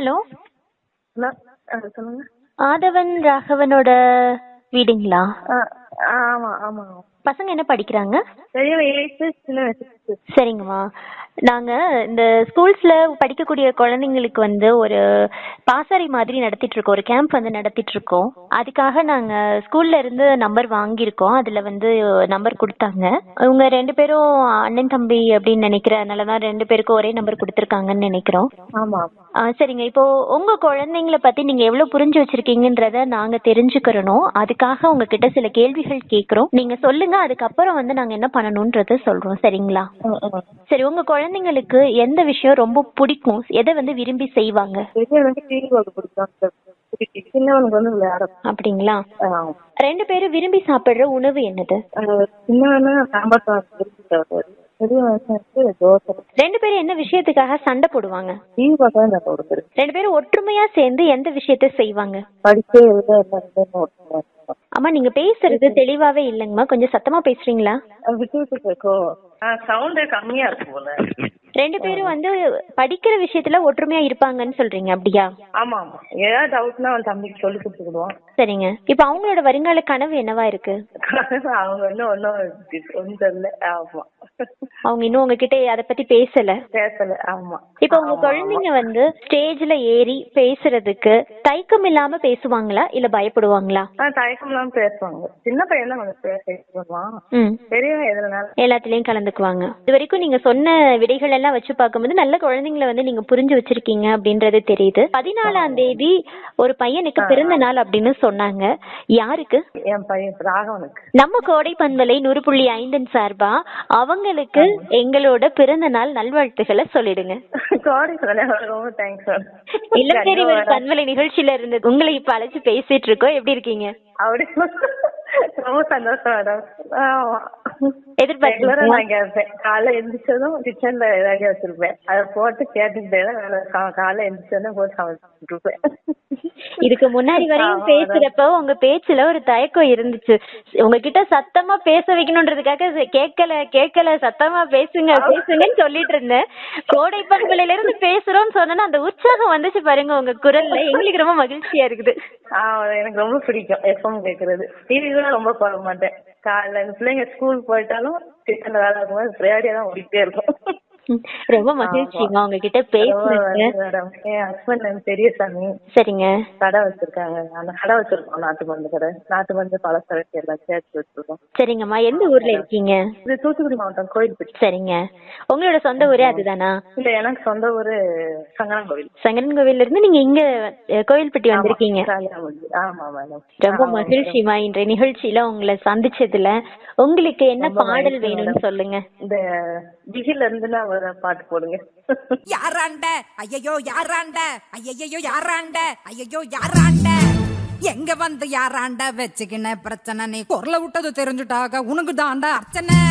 Hello hello ஆ சொல்லுங்க ஆதவன் ராகவனோட வீடுங்களா ஆ ஆ, ஆமா ஆமா பசங்க என்ன படிக்கிறாங்க பெரியவன் எயித்து சின்னவன் சிக்ஸ்த்து சரிங்கம்மா நாங்க இந்த ஸ்கூல்ஸ்ல படிக்கக்கூடிய குழந்தைங்களுக்கு வந்து ஒரு பாசறை மாதிரி நடத்திட்டு இருக்கோம் ஒரு கேம்ப் வந்து நடத்திட்டு இருக்கோம் அதுக்காக நாங்க ஸ்கூல்ல இருந்து நம்பர் வாங்கியிருக்கோம் அதுல வந்து நம்பர் கொடுத்தாங்க இவங்க ரெண்டு பேரும் அண்ணன் தம்பி அப்படின்னு நினைக்கிறேன் அதனாலதான் ரெண்டு பேருக்கும் ஒரே நம்பர் கொடுத்துருக்காங்கன்னு நினைக்கிறோம் ஆமா ஆ, சரிங்க இப்போ உங்க குழந்தைங்கள பத்தி நீங்க எவ்வளவு புரிஞ்சு வச்சிருக்கீங்கன்றத நாங்க தெரிஞ்சுக்கிறணும் அதுக்காக உங்ககிட்ட சில கேள்விகள் கேக்குறோம் நீங்க சொல்லுங்க அதுக்கப்புறம் வந்து நாங்க என்ன பண்ணணும்ன்றத சொல்றோம் சரிங்களா ம், ம். சரி உங்க குழந்தைங்களுக்கு எந்த விஷயம் ரொம்ப பிடிக்கும் எதை வந்து விரும்பி செய்வாங்க பெரியவனுக்கு டிவி பார்க்க பிடிக்கும் பிடிக்கும். சின்னவனுக்கு வந்து விளையாட அப்படிங்களா ஆ. ரெண்டு பேரும் விரும்பி சாப்பிடுற உணவு என்னது ஆ, சின்னவனு சாம்பார் சாதம் விரும்பி சாப்பிடுவாரு பெரியவன் வந்து தோசை ரெண்டு பேரும் என்ன விஷயத்துக்காக சண்டை போடுவாங்க டிவி பார்க்க தான் நான் கொடுக்குறேன் ரெண்டு பேரும் ஒற்றுமையா சேர்ந்து எந்த விஷயத்த செய்வாங்க படிக்க எழுத எல்லாம் ரெண்டுமே ஒற்றுமையா இருக்கும். அம்மா நீங்க பேசுறது தெளிவாவே இல்லைங்கம்மா கொஞ்சம் சத்தமா பேசுறீங்களா அது விட்டு விட்டு கேட்கும் சவுண்டே கம்மியா இருக்கும் போல ரெண்டு பேரும் வந்து படிக்கிற விஷயத்துல ஒற்றுமையா இருப்பாங்கன்னு சொல்றீங்க அப்படியா ஆமா ஆமா ஏதாவது டவுட்னா அவன் தம்பிக்கு சொல்லி கொடுத்துக்கிடுவான் சரிங்க இப்ப அவங்களோட வருங்கால கனவு என்னவா இருக்கு அவங்க இன்னும் ஒன்றும் ஒன்றும் தெரியல ஆமா அவங்க இன்னும் உங்ககிட்ட அத பத்தி பேசல பேசல ஆமா இப்ப உங்க குழந்தைங்க வந்து ஸ்டேஜ்ல ஏறி பேசுறதுக்கு தயக்கம் இல்லாம பேசுவாங்களா இல்ல பயப்படுவாங்களா ஆ தயக்கம் இல்லாம பேசுவாங்க சின்ன பையன் தான் கொஞ்சம் பேச பண்ணுவான் ம் பெரியவன் எதுனால எல்லாத்துலயும் கலந்துக்குவாங்க இது வரைக்கும் நீங்க சொன்ன விடைகள் எல்லாம் வச்சு பார்க்கும்போது நல்ல குழந்தைங்களை வந்து நீங்க புரிஞ்சு வச்சிருக்கீங்க அப்படின்றது தெரியுது பதினாலாம் தேதி ஒரு பையனுக்கு பிறந்த நாள் அப்படின்னு சொன்னாங்க யாருக்கு என் பையன் ராகவனுக்கு நம்ம கோடை பண்பலை நூறு புள்ளி ஐந்தின் சார்பா அவங்களுக்கு எங்களோட பிறந்த நாள் நல்வாழ்த்துக்களை சொல்லிடுங்க சாரி சார் ரொம்ப தேங்க்ஸ் இல்லம் தெரிவது பண்பலை நிகழ்ச்சியில இருந்து உங்களை இப்ப அழைச்சு பேசிட்டு இருக்கோம் எப்படி இருக்கீங்க அப்படி ரொம்ப சந்தோஷம் மேடம் ஆமா எதிர்பார்க்கல ரெகுலரா நான் கேட்பேன் காலைல எந்திரிச்சதும் கிச்சன்ல ஏதாவது வச்சிருப்பேன் அதை போட்டு கேட்டுக்கிட்டே தான் வேலை கா- காலைல எந்திரிச்சதும் போட்டு சமைச்சிட்டு இருப்பேன் இதுக்கு முன்னாடி வரையும் ஆமா, பேசுறப்ப உங்க பேச்சுல ஒரு தயக்கம் இருந்துச்சு உங்ககிட்ட சத்தமா பேச வைக்கணும்ன்றதுக்காக சரி, கேட்கல கேட்கல சத்தமா பேசுங்க பேசுங்கன்னு சொல்லிட்டு இருந்தேன் கோடை பண்பலையில இருந்து பேசுறோம்னு சொன்னா அந்த உற்சாகம் வந்துச்சு பாருங்க உங்க குரல்ல எங்களுக்கு ரொம்ப மகிழ்ச்சியா இருக்குது ஆ, எனக்கு ரொம்ப பிடிக்கும் எஃப்எம் கேக்குறது டிவி கூட ரொம்ப பார்க்க மாட்டேன் காலைல எங்க பிள்ளைங்க ஸ்கூல் போயிட்டாலும் கிச்சன்ல வேலை இருக்கும்போது ரேடியோ தான் ஓடிட்டே இருக்கும் ரொம்ப மகிழ்ச்சிங்க உங்ககிட்ட பேசுறதுக்கு மேடம் என் ஹஸ்பண்ட் நேம் பெரியசாமி சரிங்க கடை வச்சிருக்காங்க அந்த கடை வச்சிருக்கோம் நாட்டு மருந்து கடை நாட்டு மருந்து பழசரக்கு எல்லாம் சேர்த்து வச்சிருக்கோம் சரிங்கம்மா எந்த ஊர்ல இருக்கீங்க இது தூத்துக்குடி மாவட்டம் கோயில்பட்டி சரிங்க உங்களோட சொந்த ஊரே அதுதானா இல்ல எனக்கு சொந்த ஊரு சங்கரன்கோவில் சங்கரன் கோவில்ல இருந்து நீங்க இங்க அஹ், கோயில்பட்டி வந்திருக்கீங்க காளியாமூர்த்தி. ஆமா மேடம் ரொம்ப மகிழ்ச்சிமா இன்றைய நிகழ்ச்சியில உங்களை சந்திச்சதுல உங்களுக்கு என்ன பாடல் வேணும்னு சொல்லுங்க இந்த பிகில இருந்துனா ஒரு பாட்டு போடுங்க யாராண்ட ஐயையோ யாராண்ட ஐயையோ யாராண்ட ஐயையோ யாராண்ட எங்க வந்து யாராண்ட வச்சுக்கின பிரச்சனை நீ குரல விட்டது தெரிஞ்சுட்டாக உனக்கு தாண்டா அர்ச்சனை